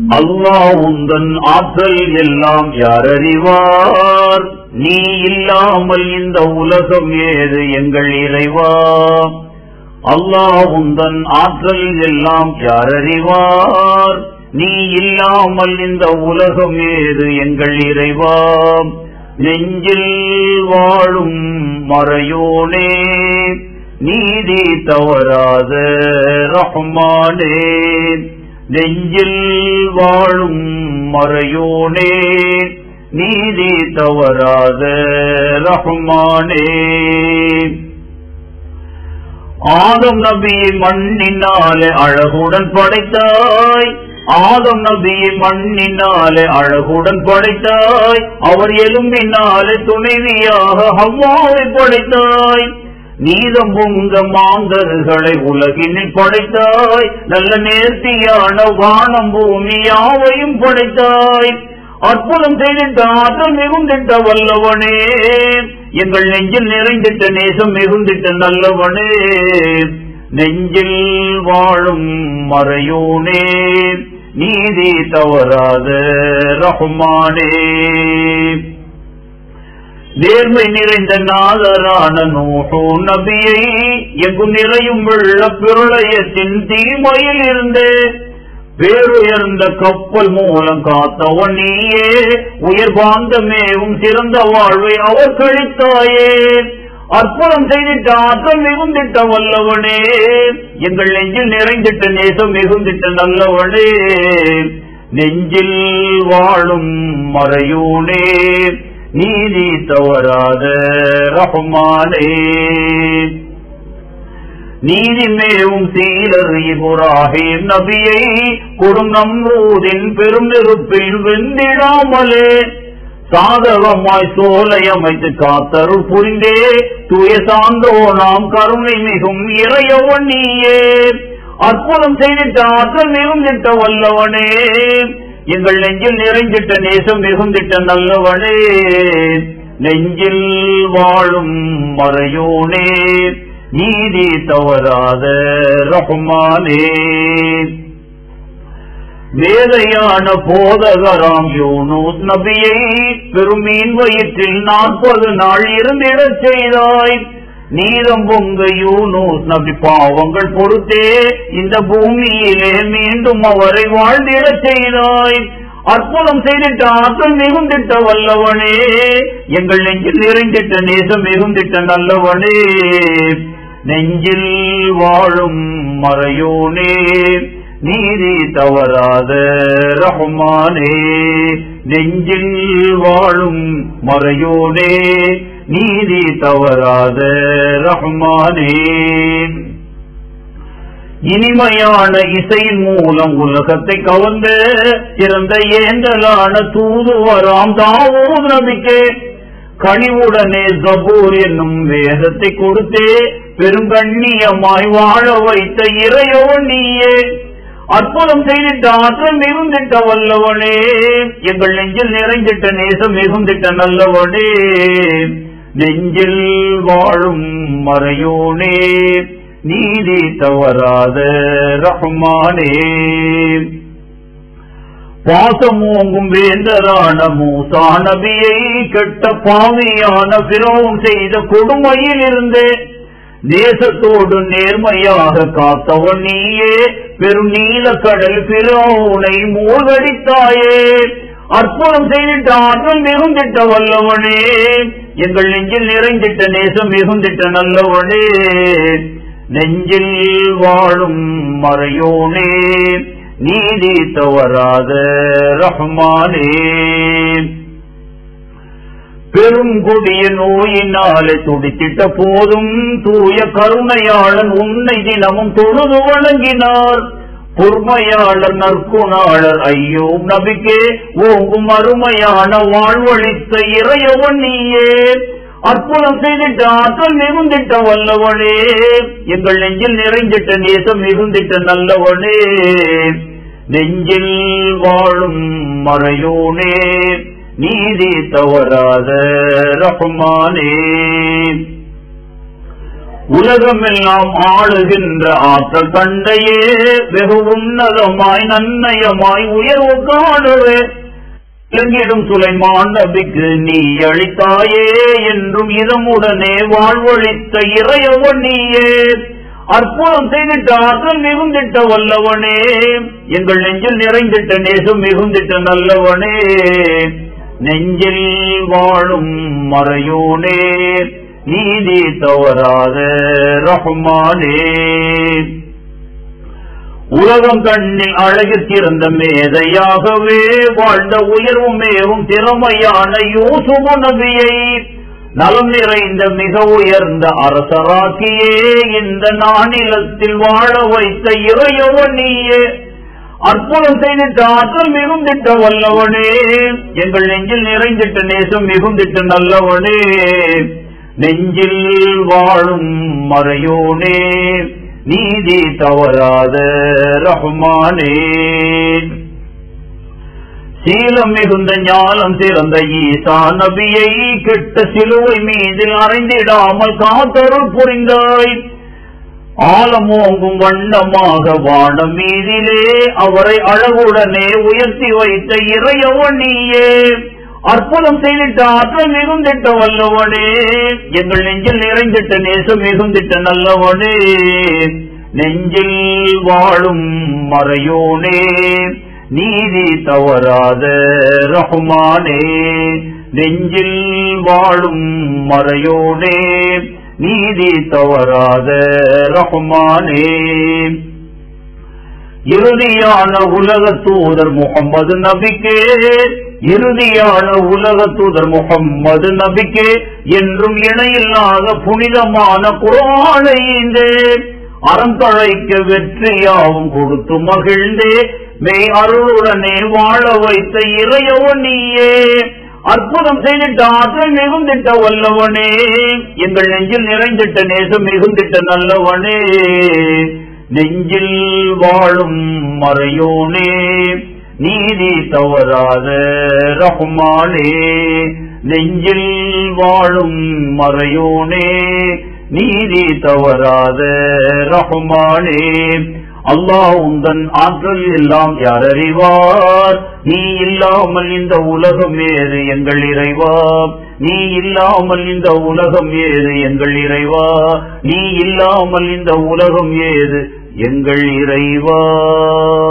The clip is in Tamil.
அல்லாஹ் உந்தன் ஆற்றல் எல்லாம் யார் அறிவார் நீ இல்லாமல் இந்த உலகம் ஏது எங்கள் இறைவா அல்லாஹ் உந்தன் ஆற்றல் எல்லாம் யார் அறிவார் நீ இல்லாமல் இந்த உலகம் ஏது எங்கள் இறைவா நெஞ்சில் வாழும் மறையோனே நீதி தவறாத ரஹ்மானே நெஞ்சில் வாழும் மறையோனே நீதி தவறாத ரஹ்மானே ஆதம் நபியை மண்ணினாலே அழகுடன் படைத்தாய் ஆதம் நபியை மண்ணினாலே அழகுடன் படைத்தாய் அவர் எலும்பினாலே துணைவியாக ஹவ்வாவை படைத்தாய் நீதம் பொங்க மாந்தர்களை உலகினில் படைத்தாய் நல்ல நேர்த்தியான வானம் பூமி யாவையும் படைத்தாய் அற்புதம் செய்திட்ட ஆற்றல் மிகுந்திட்ட வல்லவனே எங்கள் நெஞ்சில் நிறைந்திட்ட நேசம் மிகுந்திட்ட நல்லவனே நெஞ்சில் வாழும் மறையோனே நீதி தவறாத ரஹ்மானே நேர்மை நிறைந்த நாதரான நூஹோ நபியை எங்கும் நிறையும் வெள்ள பிரளயத்தின் தீமையில் இருந்து பேருயர்ந்த கப்பல் மூலம் காத்தவன் நீயே உயர் பாந்தமேவும் சிறந்த வாழ்வை அவர் கழித்தாயே அற்புதம் செய்திட்ட ஆற்றல் மிகுந்திட்ட வல்லவனே எங்கள் நெஞ்சில் நிறைந்திட்ட நேசம் மிகுந்திட்ட நல்லவனே நெஞ்சில் வாழும் மறையோனே நீதி தவறாத ரஹ்மானே நீதிமேவும் சீலர் இபுராஹிம் நபியை கொடும் நம்ரூதின் பெரும் நெருப்பில் வெந்திடாமலே சாதகமாய் சோலை அமைத்து காத்தருள் புரிந்தே தூய சாந்தோ நாம் கருணை மிகும் இறையவன் நீயே அற்புதம் செய்திட்ட ஆற்றல் மிகுந்திட்ட வல்லவனே எங்கள் நெஞ்சில் நிறைந்திட்ட நேசம் மிகுந்திட்ட நல்லவனே நெஞ்சில் வாழும் மறையோனே நீதி தவறாத ரஹ்மானே வேதையான போதகராம் யூனூஸ் நபியை பெருமீன் வயிற்றில் நாற்பது நாள் இருந்திடச் செய்தாய் நீதம் பொங்க யூனூஸ் நபி பாவங்கள் பொறுத்தே இந்த பூமியிலே மீண்டும் அவரை வாழ்ந்திடச் செய்தாய் அற்புதம் செய்திட்ட ஆற்றல் மிகுந்திட்ட வல்லவனே எங்கள் நெஞ்சில் நிறைந்திட்ட நேசம் மிகுந்திட்ட நல்லவனே நெஞ்சில் வாழும் மறையோனே நீதி தவறாத ரஹ்மானே நெஞ்சில் வாழும் மறையோனே நீதி தவறாத ரஹ்மானே இனிமையான இசையின் மூலம் உலகத்தை கவர்ந்த சிறந்த ஏந்தலான தூதுவராம் தாவூத் நபிக்கே கனிவுடனே ஜபூர் என்னும் வேதத்தை கொடுத்தே பெருங்கண்ணியமாய் வாழ வைத்த இறையவன் நீயே அற்புதம் செய்திட்ட ஆற்றல் மிகுந்திட்ட வல்லவனே எங்கள் நெஞ்சில் நிறைந்திட்ட நேசம் மிகுந்திட்ட நல்லவனே நெஞ்சில் வாழும் மறையோனே நீதி தவறாத ரஹ்மானே பாசமோங்கும் வேந்தரான மூசா நபியை கெட்ட பாவியான பிறவும் செய்த கொடுமையில் இருந்து தேசத்தோடு நேர்மையாக காத்தவன் நீயே பெரும் நீல கடல் பிறவுனை மூழ்கடித்தாயே அற்புதம் செய்திட்ட ஆற்றல் மிகுந்திட்ட வல்லவனே எங்கள் நெஞ்சில் நிறைந்திட்ட நேசம் மிகுந்திட்ட நல்லவனே நெஞ்சில் வாழும் மறையோனே நீதி தவறாத ரஹ்மானே பெரும் கொடிய நோயினாலே துடித்திட்ட போதும் தூய கருணையாளன் உன்னை தினமும் தொழுது வணங்கினார் பொறுமையாளர் நற்குணாளர் ஐயோ நபிக்கே ஓங்கும் அருமையான வாழ்வழித்த இறையவன் நீயே அற்புதம் செய்திட்ட ஆற்றல் மிகுந்திட்ட வல்லவனே எங்கள் நெஞ்சில் நிறைந்திட்ட நேசம் மிகுந்திட்ட நல்லவனே நெஞ்சில் வாழும் மறையோனே நீதி தவறாத ரஹ்மானே உலகமெல்லாம் ஆளுகின்ற ஆற்றல் தந்தையே வெகு உன்னதமாய் நன்னயமாய் உயர்வு காணுவே இலங்கிடும் சுலைமான் நபிக்கு நீ அளித்தாயே என்றும் இதமுடனே வாழ்வழித்த இறையவன் நீயே அற்புதம் செய்திட்ட ஆற்றல் மிகுந்திட்ட வல்லவனே எங்கள் நெஞ்சில் நிறைந்திட்ட நேசம் மிகுந்திட்ட நல்லவனே நெஞ்சில் வாழும் மறையோனே நீதி தவறாத ரஹ்மானே உலகம் கண்ணில் அழகு திறந்த மேதையாகவே வாழ்ந்த உயர்வும் மேவும் திறமையான யூசுபு நபியை நலம் நிறைந்த மிக உயர்ந்த அரசராக்கியே இந்த நானிலத்தில் வாழ வைத்த இறையவன் நீயே அற்புதம் செய்திட்ட ஆற்றல் மிகுந்திட்ட வல்லவனே எங்கள் நெஞ்சில் நிறைந்திட்ட நேசம் மிகுந்திட்ட நல்லவனே நெஞ்சில் வாழும் மறையோனே நீதி தவறாத ரஹ்மானே சீலம் மிகுந்த ஞானம் சிறந்த ஈசா நபியை கெட்ட சிலுவை மீதில் அறைந்திடாமல் காத்தருள் புரிந்தாய் ஆலமோங்கும் வண்ணமாக வானம் மீதிலே அவரை அழகுடனே உயர்த்தி வைத்த இறையவன் நீயே அற்புதம் செய்திட்ட ஆற்றல் மிகுந்திட்ட வல்லவனே எங்கள் நெஞ்சில் நிறைந்திட்ட நேசம் மிகுந்திட்ட நல்லவனே நெஞ்சில் வாழும் மறையோனே நீதி தவறாத ரஹ்மானே நெஞ்சில் வாழும் மறையோனே நீதி தவறாத ரஹ்மானே இறுதியான உலக தூதர் முகம்மது நபிக்கே இறுதியான உலக தூதர் முகம்மது நபிக்கே என்றும் இணையில்லாத புனிதமான குரானைந்தே அறந்தழைக்க வெற்றியாவும் கொடுத்து மகிழ்ந்தே மெய் அருளுடனே வாழ வைத்த இறையவன் நீயே அற்புதம் செய்திட்ட ஆற்றல் மிகுந்திட்ட வல்லவனே எங்கள் நெஞ்சில் நிறைந்திட்ட நேசம் மிகுந்திட்ட நல்லவனே நெஞ்சில் வாழும் மறையோனே நீதி தவறாத ரஹ்மானே நெஞ்சில் வாழும் மறையோனே நீதி தவறாத ரஹ்மானே அல்லாஹ் உந்தன் ஆற்றல் எல்லாம் யார் அறிவார் நீ இல்லாமல் இந்த உலகம் ஏது எங்கள் இறைவா நீ இல்லாமல் இந்த உலகம் ஏது எங்கள் இறைவா நீ இல்லாமல் இந்த உலகம் ஏது எங்கள் இறைவா